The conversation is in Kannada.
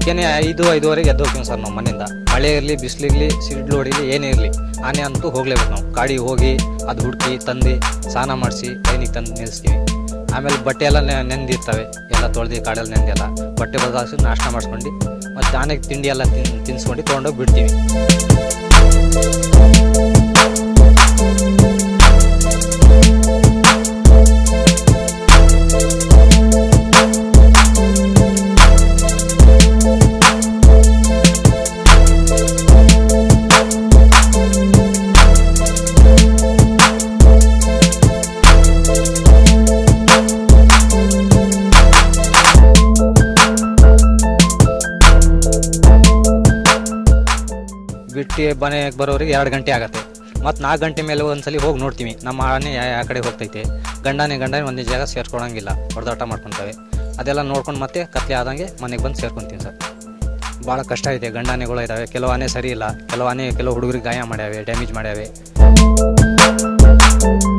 ಮುಂಚೆನೆ ಐದು ಐದುವರೆಗೆ ಎದ್ದು ಹೋಗ್ತೀವಿ ಸರ್ ನಾವು ಮನೆಯಿಂದ ಮಳೆ ಇರಲಿ ಬಿಸಿಲಿರಲಿ ಸಿಡ್ಲು ಹೊಡಿಲಿ ಏನೇ ಇರಲಿ ಆನೆ ಅಂತೂ ಹೋಗ್ಲೇಬೇಕು ನಾವು ಕಾಡಿಗೆ ಹೋಗಿ ಅದು ಹುಡುಕಿ ತಂದು ಸ್ನಾನ ಮಾಡಿಸಿ ಲೈನಿಗೆ ತಂದು ನಿಲ್ಲಿಸ್ತೀವಿ ಆಮೇಲೆ ಬಟ್ಟೆ ಎಲ್ಲ ನೆ- ನೆಂದಿರ್ತವೆ ಎಲ್ಲ ತೊಳೆದು ಕಾಡಲ್ಲಿ ನೆಂದೆಲ್ಲ ಬಟ್ಟೆ ಬದಲಾಯಿಸಿ ನಾಷ್ಟ ಮಾಡಿಸ್ಕೊಂಡು ಮತ್ತು ಆನೆಗೆ ತಿಂಡಿ ಎಲ್ಲ ತಿನ್ ತಿನ್ಸ್ಕೊಂಡು ತೊಗೊಂಡೋಗಿ ಬಿಡ್ತೀವಿ ಬಿಟ್ಟು ಮನೆಗೆ ಬರೋರಿಗೆ ಎರಡು ಗಂಟೆ ಆಗತ್ತೆ ಮತ್ತು ನಾಲ್ಕು ಗಂಟೆ ಮೇಲೆ ಒಂದ್ಸಲಿ ಹೋಗಿ ನೋಡ್ತೀವಿ ನಮ್ಮ ಆನೆ ಯಾವ ಯಾವ ಕಡೆ ಹೋಗ್ತೈತೆ ಗಂಡನೇ ಗಂಡನೇ ಒಂದೇ ಜಾಗ ಸೇರ್ಕೊಳಂಗಿಲ್ಲ ಹೊಡೆದಾಟ ಮಾಡ್ಕೊತವೆ ಅದೆಲ್ಲ ನೋಡ್ಕೊಂಡು ಮತ್ತೆ ಕತ್ಲೆ ಆದಂಗೆ ಮನೆಗೆ ಬಂದು ಸೇರ್ಕೊಂತೀವಿ ಸರ್ ಭಾಳ ಕಷ್ಟ ಇದೆ ಗಂಡಾನೆಗಳು ಇದ್ದಾವೆ ಕೆಲವು ಆನೆ ಸರಿ ಇಲ್ಲ ಕೆಲವು ಆನೆ ಕೆಲವು ಹುಡುಗರಿಗೆ ಗಾಯ ಮಾಡ್ಯಾವೆ ಡ್ಯಾಮೇಜ್ ಮಾಡ್ಯಾವೆ